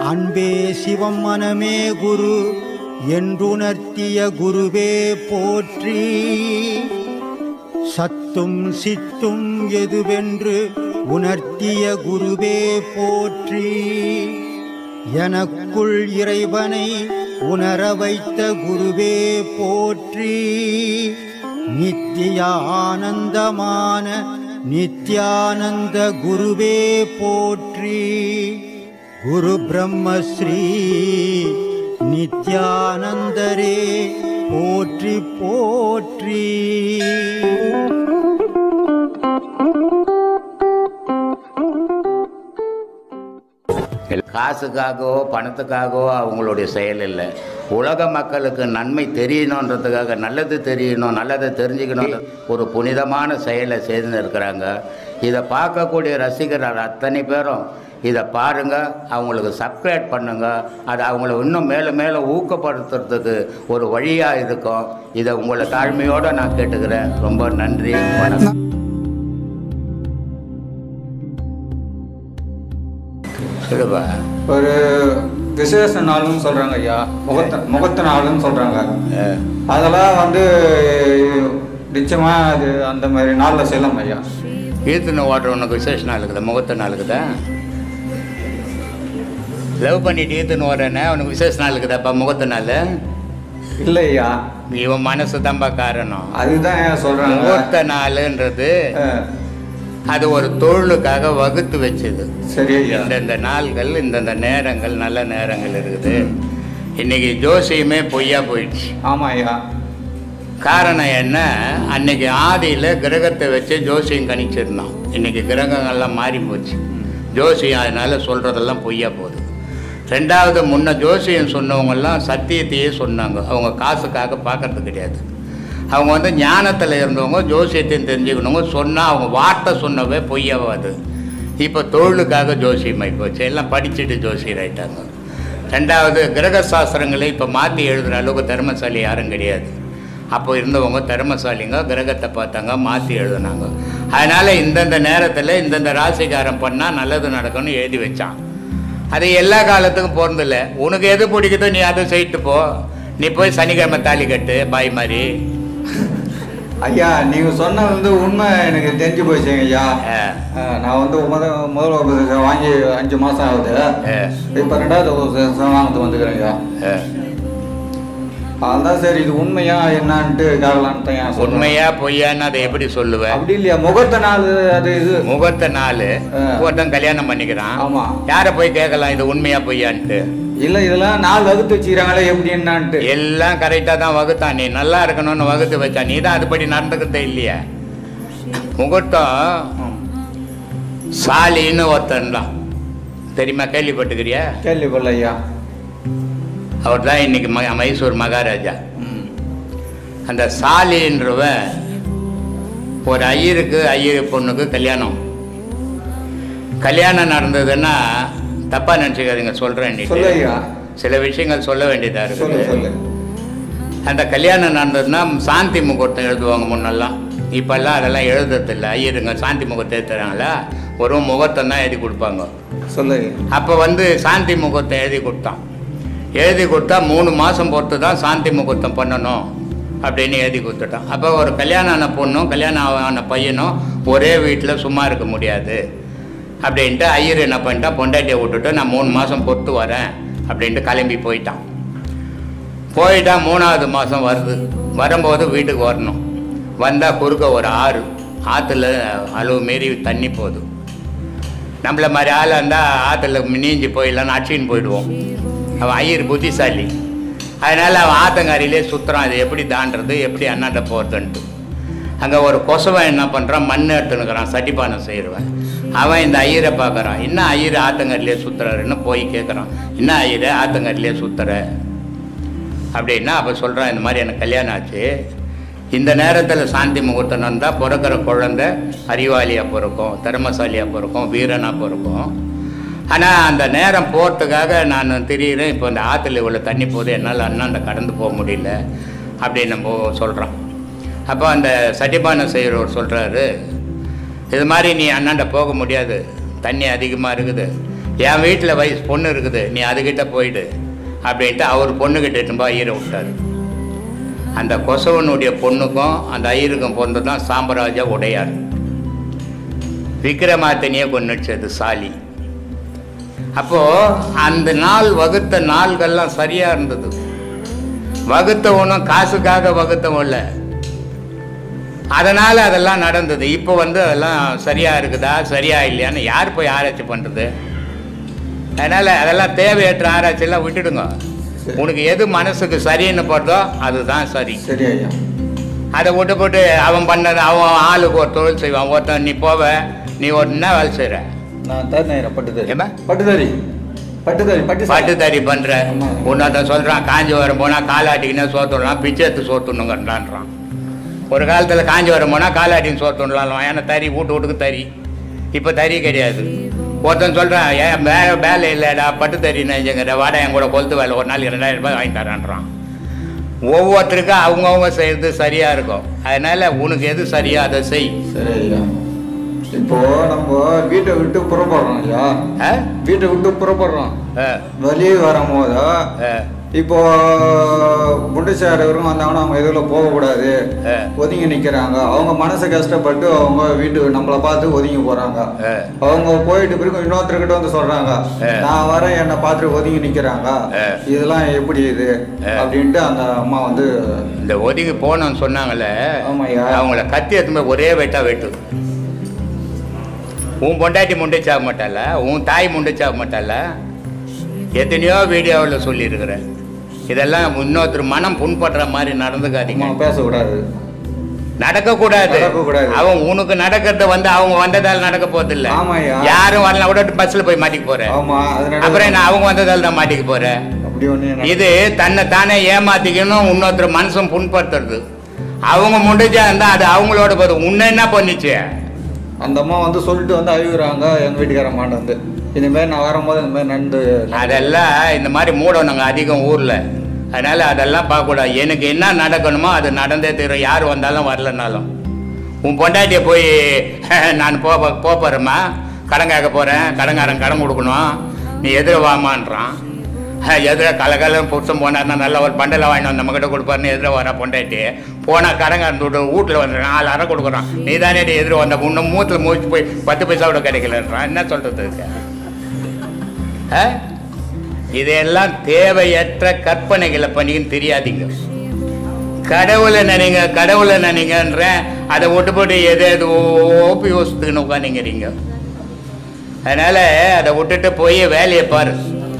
அன்பே சிவம் மனமே குரு என்றுணர்த்திய குருவே போற்றி சத்தும் சித்தும் எதுவென்று உணர்த்திய குருவே போற்றி எனக்குள் இறைவனை உணர வைத்த குருவே போற்றி நித்திய ஆனந்தமான நித்யானந்த குருவே போற்றி குரு பிரம்மஸ்ரீ நித்யானந்தரே போற்றி போற்றி காசுக்காகவோ பணத்துக்காகவோ அவங்களுடைய செயல் இல்லை உலக மக்களுக்கு நன்மை தெரியணுன்றதுக்காக நல்லது தெரியணும் நல்லதை தெரிஞ்சுக்கணும் ஒரு புனிதமான செயலை செய்து இருக்கிறாங்க இதை பார்க்கக்கூடிய ரசிகர்கள் அத்தனை பேரும் இதை பாருங்க அவங்களுக்கு சப்ஸ்கிரைப் பண்ணுங்க அது அவங்கள இன்னும் மேலே மேலே ஊக்கப்படுத்துறதுக்கு ஒரு வழியாக இருக்கும் இதை உங்களை தாழ்மையோடு நான் கேட்டுக்கிறேன் ரொம்ப நன்றி வணக்கம் சொல்லுப்பா ஒரு விசேஷ நாள்னு சொல்றாங்க ஐயா முகத்த முகத்த நாள்னு சொல்றாங்க அஹ், அதெல்லாம் வந்து நிச்சயமா அது அந்த மாதிரி நாளில் செல்லும் ஐயா ஈர்த்துன ஓட்டுற உனக்கு விசேஷ நாளுக்குதா முகத்த நாளுக்குதா லவ் பண்ணிட்டு ஈர்த்துன்னு ஓடுறேனே உனக்கு விசேஷ நாளுக்குதாப்பா முகத்த நாள் இல்லை ஐயா இவன் மனசு தான்ப்பா காரணம் அதுதான் ஐயா சொல்றாங்க முகூர்த்த நாளுன்றது அஹ், அது ஒரு தொழிலுக்காக வகுத்து வச்சது சரி ஐயா இந்தந்த நாள்கள் இந்தந்த நேரங்கள் நல்ல நேரங்கள் இருக்குது இன்னைக்கு ஜோசியமே பொய்யா போயிடுச்சு ஆமா ஐயா காரணம் என்ன அன்னைக்கு ஆதியில் கிரகத்தை வச்சு ஜோசியம் கணிச்சிருந்தான் இன்னைக்கு கிரகங்கள்லாம் மாறி போச்சு ஜோசியம் அதனால சொல்கிறதெல்லாம் பொய்யா போகுது ரெண்டாவது முன்ன ஜோசியம் சொன்னவங்கெல்லாம் சத்தியத்தையே சொன்னாங்க அவங்க காசுக்காக பார்க்கறது கிடையாது அவங்க வந்து ஞானத்தில் இருந்தவங்க ஜோசியத்தையும் தெரிஞ்சுக்கணுங்க சொன்னால் அவங்க வார்த்தை சொன்னவே பொய்யாவாது இப்போ தொழிலுக்காக ஜோசியம் போச்சு எல்லாம் படிச்சுட்டு ஜோசியர் ஆயிட்டாங்க ரெண்டாவது கிரக சாஸ்திரங்களை இப்போ மாற்றி எழுதுகிற அளவுக்கு திறமசாலி யாரும் கிடையாது அப்போ இருந்தவங்க திறமசாலிங்க கிரகத்தை பார்த்தாங்க மாற்றி எழுதுனாங்க அதனால் இந்தந்த நேரத்தில் இந்தந்த ராசிக்காரன் பண்ணால் நல்லது நடக்கும்னு எழுதி வச்சான் அது எல்லா காலத்துக்கும் பொருந்தில்ல உனக்கு எது பிடிக்குதோ நீ அதை செய்யிட்டு போ நீ போய் சனிக்கிழமை தாலி கட்டு பாய் மாதிரி ஐயா நீங்க சொன்ன வந்து உண்மை எனக்கு தெரிஞ்சு போச்சுங்க ஐயா ஆ. அஹ், நான் வந்து முத முதல் உபதேசம் வாங்கி அஞ்சு மாசம் ஆகுது ஆ. இப்போ ரெண்டாவது உபதேசம் வாங்கிட்டு வந்துக்கிறேன் ஐயா அஹ், அதான் சரி இது உண்மையா என்னன்ட்டு கேட்கலான்ட்டு தான் ஏன் சொல்றேன். உண்மையா பொய்யான்னு அதை எப்படி சொல்லுவேன் அப்படி இல்லையா முகத்த நாள் அது இது முகூர்த்த நாள் ஆ. ஒருத்தன் கல்யாணம் பண்ணிக்கிறான் ஆமா யாரை போய் கேட்கலாம் இது உண்மையா பொய்யான்ட்டு இல்ல இதெல்லாம் நாள் வகுத்து வச்சுக்கிறாங்களே எப்படி என்னான்ட்டு எல்லாம் கரெக்டாக தான் வகுத்தான் நீ நல்லா இருக்கணும்னு வகுத்து வச்சா நீ தான் அதுபடி நடந்துக்கிறதே இல்லையா முகூர்த்தம் சாலின்னு ஒருத்தன் தான் தெரியுமா கேள்விப்பட்டுக்கிறியா கேள்விப்படல ஐயா அவர் தான் இன்னைக்கு ம மைசூர் மகாராஜா ம். அந்த சாலின்றவன் ஒரு ஐயருக்கு ஐயர் பொண்ணுக்கு கல்யாணம் கல்யாணம் நடந்ததுன்னா தப்பாக நினச்சிக்காதீங்க சொல்கிறேன் சொல்லு ஐயா சில விஷயங்கள் சொல்ல வேண்டியதாக சொல்லு இருக்குது சொல்லு அந்த கல்யாணம் நடந்ததுன்னா சாந்தி முகூர்த்தம் எழுதுவாங்க முன்னெல்லாம் இப்போல்லாம் அதெல்லாம் எழுதுறதில்ல ஐயருங்க சாந்தி முகூர்த்தம் எழுதுறாங்களா ஒரு முகூர்த்தம் தான் எழுதி கொடுப்பாங்க சொல்லு ஐயா. அப்போ வந்து சாந்தி முகூர்த்தம் எழுதி கொடுத்தான் எழுதி கொடுத்தா மூணு மாதம் பொறுத்து தான் சாந்தி முகூர்த்தம் பண்ணணும் அப்படின்னு எழுதி கொடுத்துட்டான் அப்போ ஒரு கல்யாணம் ஆன பொண்ணும் கல்யாணம் ஆன பையனும் ஒரே வீட்டில் சும்மா இருக்க முடியாது அப்படின்ட்டு ஐயர் என்ன பண்ணிட்டான் பொண்டாட்டியை விட்டுட்டு நான் மூணு மாதம் பொறுத்து வரேன் அப்படின்ட்டு கிளம்பி போயிட்டான் போயிட்டா மூணாவது மாதம் வருது வரும்போது வீட்டுக்கு வரணும் வந்தால் குறுக்க ஒரு ஆறு ஆற்றுல அளவு மீறி தண்ணி போகுது நம்மள மாதிரி ஆளாக இருந்தால் ஆற்றுல நீஞ்சி போயிடலான்னு அடிச்சின்னு போயிடுவோம் அவன் ஐயர் புத்திசாலி அதனால் அவன் ஆத்தங்காரியிலே சுற்றுறான் அது எப்படி தாண்டுறது எப்படி அண்ணாண்ட போகிறதுன்ட்டு அங்கே ஒரு கொசவன் என்ன பண்ணுறான் மண் எடுத்துனுக்கிறான் சட்டிப்பானை செய்கிறவன் அவன் இந்த ஐயரை பார்க்குறான் என்ன ஐயர் ஆத்தங்காரிலே சுற்றுறாருன்னு போய் கேட்குறான் என்ன ஐயரை ஆத்தங்காரிலே சுற்றுற அப்படின்னா அப்போ சொல்கிறான் இந்த மாதிரி எனக்கு கல்யாணம் ஆச்சு இந்த நேரத்தில் சாந்தி முகூர்த்தம் வந்தால் பிறக்கிற குழந்தை அறிவாளியாக பிறக்கும் திறமசாலியாக பிறக்கும் வீரனாக பிறக்கும் ஆனால் அந்த நேரம் போகிறதுக்காக நான் திரியிறேன் இப்போ இந்த ஆற்றுல இவ்வளோ தண்ணி போகுது என்னால் அண்ணாண்ட கடந்து போக முடியல அப்படின்னு நம்ம சொல்கிறான் அப்போ அந்த சட்டிபானை செய்கிறவர் சொல்கிறாரு இது மாதிரி நீ அண்ணாண்ட போக முடியாது தண்ணி அதிகமாக இருக்குது என் வீட்டில் வயசு பொண்ணு இருக்குது நீ அதுகிட்ட போயிடு அப்படின்ட்டு அவர் பொண்ணுக்கிட்ட இட்டும்பா ஈர விட்டாரு அந்த கொசவனுடைய பொண்ணுக்கும் அந்த ஐயருக்கும் பொண்ணு தான் சாம்பராஜா உடையார் விக்ரமாத்தனியை கொன்னுச்சது சாலி அப்போ அந்த நாள் வகுத்த நாள்கள்லாம் சரியா இருந்தது வகுத்தவனும் காசுக்காக வகுத்தவன் இல்லை அதனால அதெல்லாம் நடந்தது இப்போ வந்து அதெல்லாம் சரியா இருக்குதா சரியா இல்லையான்னு யார் போய் ஆராய்ச்சி பண்றது அதனால அதெல்லாம் தேவையற்ற ஆராய்ச்சியெல்லாம் விட்டுடுங்க உனக்கு எது மனசுக்கு சரின்னு படுதோ அதுதான் சரி சரி ஐயா அதை விட்டு போட்டு அவன் பண்ணது அவன் ஆளுக்கு ஒரு தொழில் செய்வான் ஒருத்தன் நீ போவ நீ ஒரு என்ன வேலை செய்கிற நான் தரி நெய்கிறேன் பட்டுதறி ஏம்மா? பட்டுதறி பட்டுதறி பட்டு பாட்டு தறி பண்ற ஆமா. உன்னொருத்தன் சொல்றான் காஞ்சிபுரம் போனா காலாட்டிக்கினே சோத்துடலாம் பிச்சை எடுத்து சோத்துணுங்கன்றான் ஒரு காலத்துல காஞ்சிபுரம் போனா காலாட்டின்னு சோத்துடலாம் ஏன்னா தறி வீட்டு வீட்டுக்கு தறி இப்போ தறி கிடையாது ஒருத்தன் சொல்றான் ஏன் வேற வேலை இல்லைடா பட்டு தறி நெஞ்சுங்கிற வாடா என் கூட கொளுத்து வேலை ஒரு நாள் ரெண்டாயிரம் ரூபாய் வாங்கி தரேன்றான் ஒவ்வொருத்தருக்கும் அவங்கவுங்க செய்யறது சரியா இருக்கும் அதனால உனக்கு எது சரியா அதை செய் சரி ஐயா இப்போ நம்ம வீட்டை விட்டு புறப்படுறோம் ஐயா ஆ? வீட்டை விட்டு புறப்படுறோம் ஆ, வெளியே வரும்போது ஆ, இப்போ முண்டிச்சாரவரும் வந்தாங்கன்னா அவங்க எதுவும் போகக்கூடாது ஆ. ஒதுங்கி நிற்கிறாங்க அவங்க மனசை கஷ்டப்பட்டு அவங்க வீட்டு நம்மளை பார்த்து ஒதுங்கி போறாங்க ஆ. அவங்க போயிட்டு பிறகு இன்னொருத்தர்கிட்ட வந்து சொல்றாங்க ஆ. நான் வரேன் என்னை பார்த்துட்டு ஒதுங்கி நிற்கிறாங்க ஆ. இதெல்லாம் எப்படி இது ஆ. அப்படின்ட்டு அந்த அம்மா வந்து இந்த ஒதுங்கி போனோம்னு சொன்னாங்கல்ல ஆமாய்யா. அவங்கள கத்தி எடுத்து போய் ஒரே வெட்டா வெட்டு உன் பொண்டாட்டி முண்டிச்சாக மாட்டால உன் தாய் முண்டிச்சாக மாட்டால எத்தனையோ வீடியோவில் சொல்லியிருக்கிறேன் இதெல்லாம் இன்னொருத்தர் மனம் புண்படுற மாதிரி நடந்துக்காதீங்க அம்மா பேசக்கூடாது நடக்கக்கூடாது நடக்கக்கூடாது. அவன் உனக்கு நடக்கிறது வந்து அவங்க வந்ததால் நடக்க போதில்ல ஆமாய்யா. யாரும் வரலாம் விட பஸ்ல போய் மாட்டிக்க போறேன் ஆமா அதனால அப்புறம் என்ன அவங்க வந்ததால் தான் மாட்டிக்க போறேன் அப்படி ஒண்ணு இது தன்னை தானே ஏமாத்திக்கணும் இன்னொருத்தர் மனசும் புண்படுத்துறது அவங்க முடிஞ்சா இருந்தா அது அவங்களோட போதும் உன்னை என்ன பண்ணிச்சு அந்த அம்மா வந்து சொல்லிட்டு வந்து அழுகுறாங்க எங்க வீட்டுக்காரன் மாட்ட வந்து இந்த மாதிரி நான் வரும்போது இந்த மாதிரி நடந்து அதெல்லாம் இந்த மாதிரி மூடணுங்க அதிகம் ஊர்ல அதனால அதெல்லாம் பார்க்கக்கூடாது எனக்கு என்ன நடக்கணுமோ அது நடந்தே தீரும் யார் வந்தாலும் வரலனாலும் உன் பொண்டாட்டியை போய் நான் போ போறேம்மா கடன் கேட்க போறேன் கடன்காரன் கடன் கொடுக்கணும் நீ எதிர வாமான்றான் எதிர கலகலம் புருஷன் போனார்னா நல்ல ஒரு பண்டலை வாங்கிட்டு வந்து நம்மக்கிட்ட கொடுப்பாருன்னு எதிர வர பொண்டாட்டி போனால் கடங்காரன் விட்டு வீட்டில் வந்து நாலு அரை கொடுக்குறான் நீ தானே எதிர வந்த இன்னும் மூத்தில் மூச்சு போய் பத்து பைசா கூட கிடைக்கலன்றான் என்ன சொல்கிறது இருக்கு ஆ? இதெல்லாம் தேவையற்ற கற்பனைகளை பண்ணிக்கின்னு தெரியாதீங்க கடவுளை நினைங்க கடவுளை நினைங்கன்றேன் அதை விட்டு போட்டு எது எது ஓப்பி யோசித்துக்குன்னு உட்காந்துங்கிறீங்க அதனால அதை விட்டுட்டு போய் வேலையை பாரு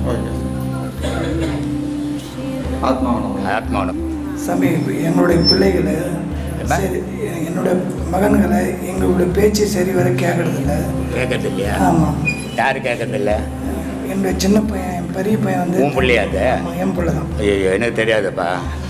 ஆத்மாவனம் ஆத்மானம் சாமி என்னுடைய பிள்ளைகளை என்ன? சரி என்னோட மகன்களை எங்களுடைய பேச்சு சரி வர கேட்கறதில்ல கேட்கறது இல்லையா ஆமாம் யாரு கேட்கறது இல்லை என்னுடைய சின்ன பையன் என் பெரிய பையன் வந்து உன் பிள்ளையா அது? ஆமா, என் பிள்ளை தான் ஐயோ எனக்கு தெரியாதுப்பா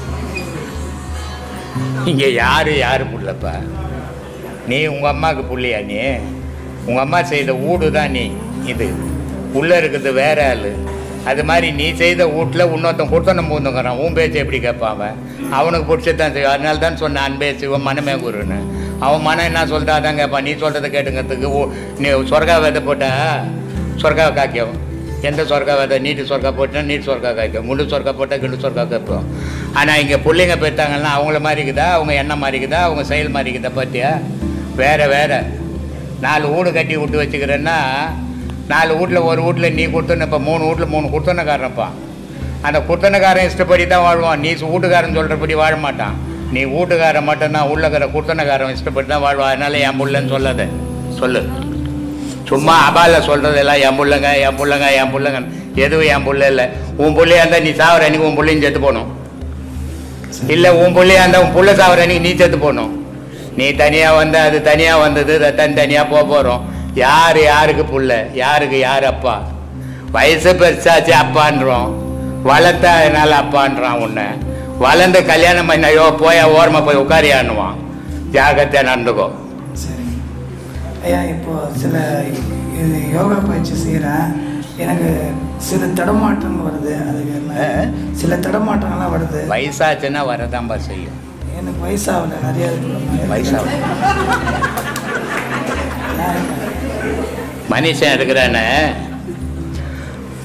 இங்கே யாரு யாரு புள்ளப்பா நீ உங்கள் அம்மாவுக்கு புள்ளையா நீ உங்கள் அம்மா செய்த வீடு தான் நீ இது உள்ளே இருக்கிறது வேற ஆள் அது மாதிரி நீ செய்த வீட்டில் இன்னொருத்தன் கொடுத்தனம் பூந்துங்கிறான் உன் பேச்சு எப்படி கேட்பான் அவன் அவனுக்கு பிடிச்சது தான் செய்வான் அதனால தான் சொன்னேன் அன்பே சிவன் மனமே குருன்னு அவன் மனம் என்ன சொல்லிட்டா அதான் கேட்பான் நீ சொல்கிறத கேட்டுங்கிறதுக்கு ஓ நீ சொர்க்கா விதை போட்டா சொர்க்காவை காய்க்கும் எந்த சொர்க்கா விதை நீட்டு சொர்க்கா போட்டா நீட்டு சொர்க்கா காய்க்கும் முள்ளு சொர்க்கா போட்டால் கிண்டு சொர்க்கா கேட்போம் ஆனால் இங்கே பிள்ளைங்க பெற்றாங்கன்னா அவங்கள மாதிரி இருக்குதா அவங்க எண்ணெய் மாதிரி இருக்குதா அவங்க செயல் மாதிரி இருக்குதா பார்த்தியா வேற வேற நாலு வீடு கட்டி விட்டு வச்சுக்கிறேன்னா நாலு வீட்டில் ஒரு வீட்டில் நீ கொடுத்தன இப்போ மூணு வீட்டில் மூணு கொடுத்தனக்காரன்ப்பா அந்த குத்தனக்காரன் இஷ்டப்படி தான் வாழ்வான் நீ வீட்டுக்காரன் சொல்கிறபடி வாழ மாட்டான் நீ வீட்டுக்காரன் மட்டும்தான் உள்ளக்கிற குத்தனக்காரன் இஷ்டப்படி தான் வாழ்வான் அதனால என் புள்ளன்னு சொல்லாத சொல்லு சும்மா அபால சொல்கிறதெல்லாம் என் புள்ளைங்க என் புள்ளைங்க என் புள்ளைங்க எதுவும் என் புள்ள இல்லை உன் புள்ளையா இருந்தால் நீ சாவர அன்னைக்கு உன் புள்ளையும் செத்து போகணும் இல்லை உன் புள்ளையா இருந்தால் உன் புள்ள சாவர அன்னைக்கு நீ செத்து போகணும் நீ தனியாக வந்த அது தனியாக வந்தது தனி தனியாக போக போகிறோம் யார் யாருக்கு புள்ள யாருக்கு யார் அப்பா வயசு பெருசாச்சு அப்பான்றோம் வளர்த்தா அதனால அப்பான்றான் உன்னை வளர்ந்து கல்யாணம் பண்ண ஐயோ போய் ஓரமாக போய் உட்காரியான்னுவான் ஜாகிரதையாக நடந்துக்கோ சரி ஐயா இப்போ சில இது யோகா பயிற்சி செய்கிறேன் எனக்கு சில தடமாற்றங்கள் வருது அதுக்கு என்ன ஆ? சில தடமாற்றங்கள்லாம் வருது வயசாச்சுன்னா வரதான்பா செய்யும் எனக்கு வயசாகல நிறைய இருக்கு வயசாகும் மனுஷன் இருக்கிறானே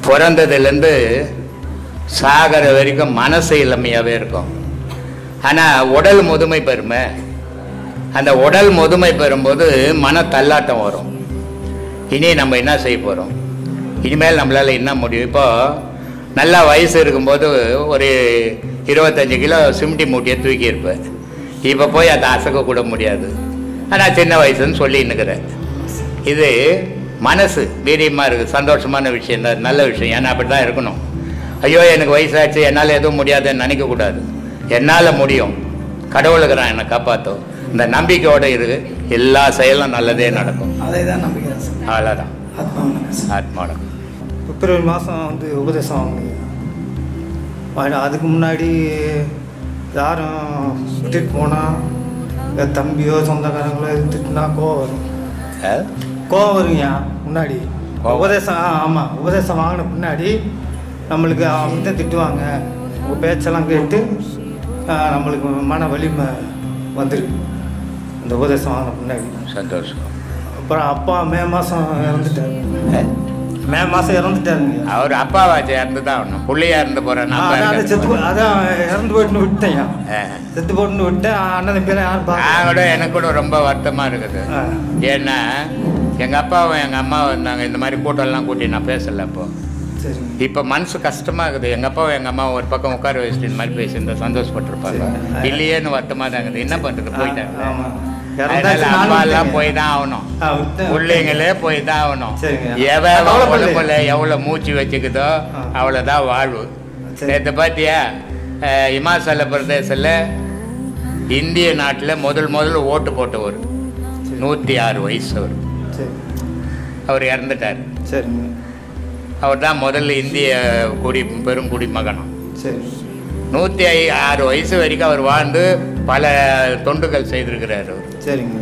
பிறந்ததுலேருந்து சாகிற வரைக்கும் மனசு இளமையாகவே இருக்கும் ஆனால் உடல் முதுமை பெறுமே அந்த உடல் முதுமை பெறும்போது மன தள்ளாட்டம் வரும் இனி நம்ம என்ன செய்ய போகிறோம் இனிமேல் நம்மளால் என்ன முடியும் இப்போ நல்லா வயசு இருக்கும்போது ஒரு இருபத்தஞ்சு கிலோ சிமெண்டி மூட்டையை தூக்கி இருப்பேன் இப்போ போய் அதை அசைக்க கூட முடியாது ஆனால் சின்ன வயசுன்னு சொல்லி நிற்கிறேன் இது மனசு வீரியமாக இருக்குது சந்தோஷமான விஷயம் தான் நல்ல விஷயம் ஏன்னா அப்படி தான் இருக்கணும் ஐயோ எனக்கு வயசாச்சு என்னால் எதுவும் முடியாதுன்னு நினைக்கக்கூடாது என்னால் முடியும் கடவுளுக்குறான் என்னை காப்பாற்றும் இந்த நம்பிக்கையோடு இருக்கு எல்லா செயலும் நல்லதே நடக்கும் அதை தான் நம்பிக்கிறேன் சார் அவ்வளோதான் ஆத்மா வணக்கம் சார் ஆத்மாடம் பிப்ரவரி மாதம் வந்து உபதேசம் வாங்கினீங்க வா- அதுக்கு முன்னாடி யாரும் திட்டிட்டு போனால் என் தம்பியோ சொந்தக்காரங்களோ எதுவும் திட்டுனா கோவம் வரும் கோவம் வருங்கய்யா முன்னாடி கோவம். உபதேசம் ஆ ஆமாம் உபதேசம் வாங்கின பின்னாடி நம்மளுக்கு அவங்க தான் திட்டுவாங்க உங்கள் பேச்செல்லாம் கேட்டு ஆ, நம்மளுக்கு மன வலிமை வந்துருக்கு அந்த உபதேசம் வாங்கின பின்னாடி சந்தோஷம் அப்புறம் அப்பா மே மாதம் இறந்துட்டாரு மே மாதம் இறந்துட்டாருங்க அவர் அப்பாவாச்சு இறந்து தான் ஆகணும் பிள்ளையா இருந்து போகிறேன் ஆ, அதான் அதான் செத்து போ- அதான் இறந்து போயிட்டு விட்டேன் ஆ. செத்து போட்டு விட்டேன் அண்ணன் தம்பியெல்லாம் யாரும் நான் பார்க்க கூட எனக்கு கூட ரொம்ப வருத்தமாக இருக்குது ஆ. ஏன்னா எங்கள் அப்பாவும் எங்கள் அம்மாவும் இருந்தாங்க இந்த மாதிரி கூட்டம்லாம் கூட்டி நான் பேசலை அப்போ சரிங்க இப்போ மனசு கஷ்டமாக இருக்குது எங்கள் அப்பாவும் எங்கள் அம்மாவும் ஒரு பக்கம் உட்கார வச்சுட்டு இந்த மாதிரி பேசியிருந்தா சந்தோஷப்பட்டிருப்பாங்க சரி. இல்லையேன்னு வருத்தமாக தான் இருக்குது என்ன பண்ணுறது போயிட்டாங்க ஆமா. அதனால இறந்தாச்சு, நானும் அப்பா எல்லாம் விட்டேங்க. போய் தான் ஆகணும் ஆ, விட்டேன். பிள்ளைங்களே போய் தான் ஆகணும் சரிங்க. எவன் நான் கவலைப்படல. உடம்புல எவ்வளோ மூச்சு வச்சுக்குதோ ஆ. அவ்வளோதான் வாழ்வு சரி. நேற்று பார்த்தியா அஹ், இமாச்சல பிரதேசத்தில் இந்திய நாட்டில் முதல் முதல்ல ஓட்டு போட்டவர் நூற்றி ஆறு வயசு அவர் சரி அவர் இறந்துட்டார் சரிங்க அவர் தான் முதல்ல இந்திய குடி பெரும் குடிமகனம் சரி நூற்றி ஐ ஆறு வயசு வரைக்கும் அவர் வாழ்ந்து பல தொண்டுகள் செய்திருக்கிறார் அவர் சரிங்க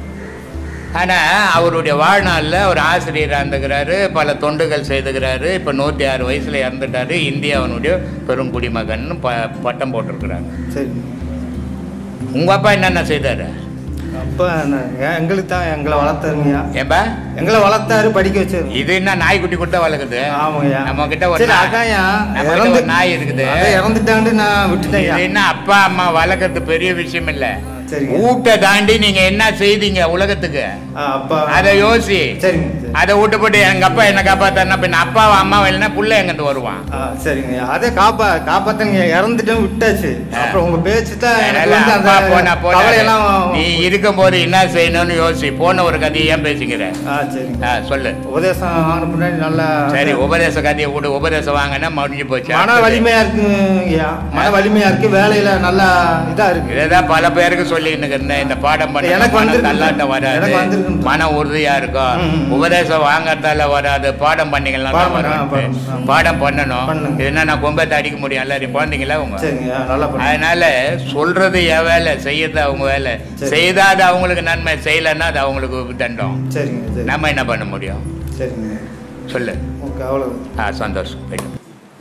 ஆனால் அவருடைய வாழ்நாளில் அவர் ஆசிரியராக இருந்துக்கிறாரு பல தொண்டுகள் செய்துக்கிறாரு இப்போ நூற்றி ஆறு வயசில் இறந்துட்டாரு இந்தியாவினுடைய பெரும் குடிமகன் ப பட்டம் போட்டிருக்கிறாங்க சரிங்க உங்கள் அப்பா என்னென்ன செய்தார் அப்போ நான் ஏன் எங்களுக்கு தான் எங்களை வளர்த்தாருங்கய்யா ஏன்பா எங்களை வளர்த்தாரு படிக்க வச்சாரு இது என்ன நாய்க்குட்டி கூட வளர்க்குது ஆமாங்கய்யா நம்ம கிட்ட ஒரு சரி நாய்- அதான்யா நம்ம கிட்ட இறந்து ஒரு நாய் இருக்குது அதான் இறந்துட்டாண்டு நான் விட்டுட்டேன்யா இது என்ன அப்பா அம்மா வளர்க்கறது பெரிய விஷயம் இல்ல சரிங்க. ஊட்ட தாண்டி நீங்க என்ன செய்தீங்க உலகத்துக்கு ஆ, அப்பா அதை யோசி சரிங்க சரி. அதை விட்டு போட்டு எங்க அப்பா என்ன காப்பாத்தாருன்னா பின்ன அப்பாவை அம்மாவை இல்லைன்னா புள்ள எங்கிட்டு வருவான் ஆ சரிங்க அதே காப்பா காப்பாத்தங்க இறந்துட்டேன் விட்டாச்சு அப்புறம் உங்க பேச்சு தான் எனக்கு அதனால வந்து அந்த அப்பா போனா போனா கவலையெல்லாம் நீ இருக்கும்போது என்ன செய்யணும்னு யோசி போன ஒரு கதையை ஏன் பேசிக்கிற ஆ சரிங்க ஆ, சொல்லு உபதேசம் வாங்கின முன்னாடி நல்லா சரி உபதேச கதையை விடு உபதேசம் வாங்கினா முடிஞ்சு போச்சு மன வலிமையா இருக்குங்கய்யா மன வலிமையா இருக்கு வேலையில நல்லா இதா இருக்கு இதைதான் பல பேருக்கு சொல்லி இருக்கிறேன் இந்த பாடம் பண்ண எனக்கு வந்திருக்கு. தள்ளாட்டம் வராது எனக்கு வந்திருக்கு. மன உறுதியா இருக்கும் ம், ம். உபதேசம் வாங்கறதால வராது பாடம் பண்ணீங்கன்னா தான் பாடம் பண்ண- வரும் பாடம் பண்ண- பாடம் பண்ணணும் பண்ணுங்க. என்ன நான் கொம்பத்தை அடிக்க முடியும் எல்லாரையும் குழந்தைங்களா உங்க சரிங்க நல்லா பண்ணு அதனால சொல்றது என் வேலை செய்யறது அவங்க வேலை சரி. செய்தா அது அவங்களுக்கு நன்மை செய்யலைன்னா அது அவங்களுக்கு தண்டம் சரிங்க சரி நம்ம என்ன பண்ண முடியும் சரிங்க சொல்லு ஓகே அவ்வளவு ஆ சந்தோஷம் போயிட்டு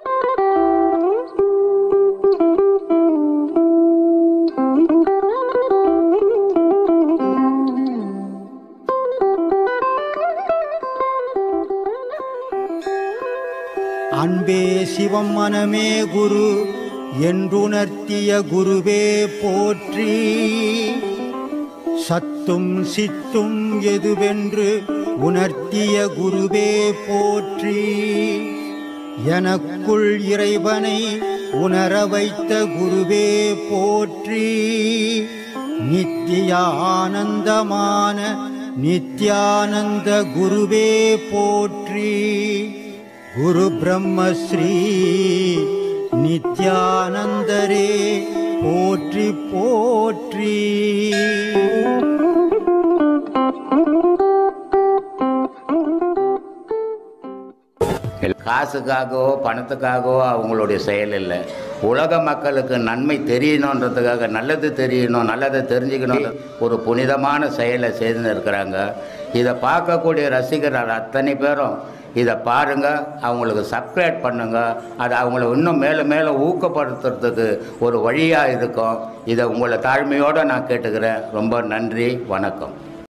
அன்பே சிவம் மனமே குரு என்றுணர்த்திய குருவே போற்றி சத்தும் சித்தும் எதுவென்று உணர்த்திய குருவே போற்றி எனக்குள் இறைவனை உணர வைத்த குருவே போற்றி நித்திய ஆனந்தமான நித்யானந்த குருவே போற்றி குரு பிரம்மஸ்ரீ நித்யானந்தரே போற்றி போற்றி காசுக்காகவோ பணத்துக்காகவோ அவங்களுடைய செயல் இல்லை உலக மக்களுக்கு நன்மை தெரியணுன்றதுக்காக நல்லது தெரியணும் நல்லதை தெரிஞ்சுக்கணும் ஒரு புனிதமான செயலை செய்துன்னு இருக்கிறாங்க இதை பார்க்கக்கூடிய ரசிகர்கள் அத்தனை பேரும் இதை பாருங்கள் அவங்களுக்கு சப்ஸ்கிரைப் பண்ணுங்கள் அது அவங்கள இன்னும் மேலும் மேலும் ஊக்கப்படுத்துறதுக்கு ஒரு வழியாக இருக்கும் இதை உங்களை தாழ்மையோடு நான் கேட்டுக்கிறேன் ரொம்ப நன்றி வணக்கம்